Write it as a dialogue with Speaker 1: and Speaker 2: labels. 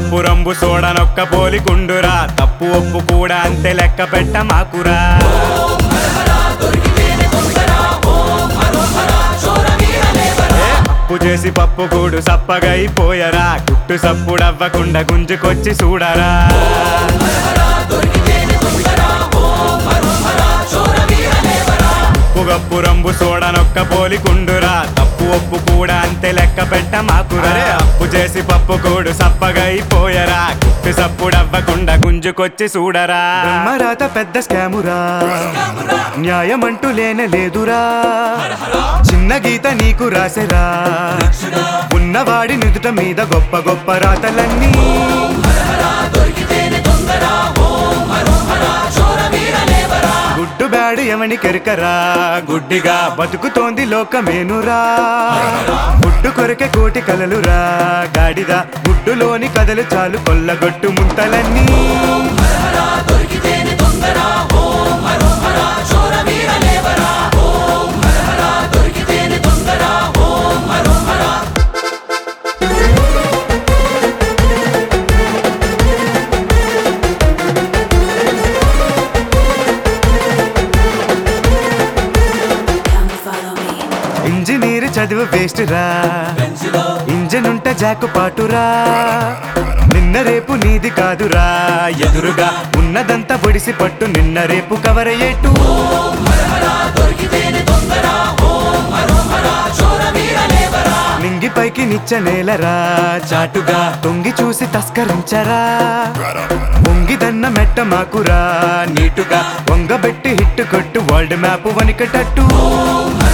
Speaker 1: గప్పు రంబు సోడనొక్క పోలికుండురా తప్పు ఒప్పు కూడా అంతే లెక్క పెట్ట మాకురా ఏ అప్పు చేసి పప్పు కూడు సప్పగైపోయరా గుట్టు సప్పుడవ్వకుండా గుంజుకొచ్చి చూడరా ఉప్పు గప్పు రంబు సోడనొక్క పోలికుండురా తప్పు ఒప్పు కూడా అంతే లెక్క పెట్ట మాకురా అప్పు చేసి పప్పు కూడు సప్పగైపోయరా గుట్టు సప్పుడవ్వకుండా గుంజుకొచ్చి చూడరా బ్రహ్మరాత పెద్ద స్కామురా న్యాయమంటూ లేనే లేదురా చిన్న గీత నీకు రాసెరా ఉన్నవాడి నుదుట మీద గొప్ప గొప్ప రాతలన్నీ గుడ్డు బ్యాడు ఎవని కెరకరా గుడ్డిగా బతుకుతోంది లోకమేనురా గుడ్డు కొరకే కోటి కలలురా గాడిద గుడ్డులోని కథలు చాలు కొల్లగొట్టు ముంతలన్నీ
Speaker 2: Come follow me.
Speaker 1: ఇంజనీర్ చదువు వేస్ట్ రా ఇంజన్ ఉంటే జాకు పాటురా నిన్న రేపు నీది కాదురా ఎదురుగా ఉన్నదంతా పొడిసి పట్టు నిన్న రేపు కవరయ్యేటు నింగి పైకి నిచ్చ నేలరా చాటుగా తొంగి చూసి తస్కరించరా పొంగిదన్న మెట్ట మాకురా నీటుగా వంగబెట్టి హిట్టు కొట్టు వరల్డ్ మ్యాప్ వనికటట్టు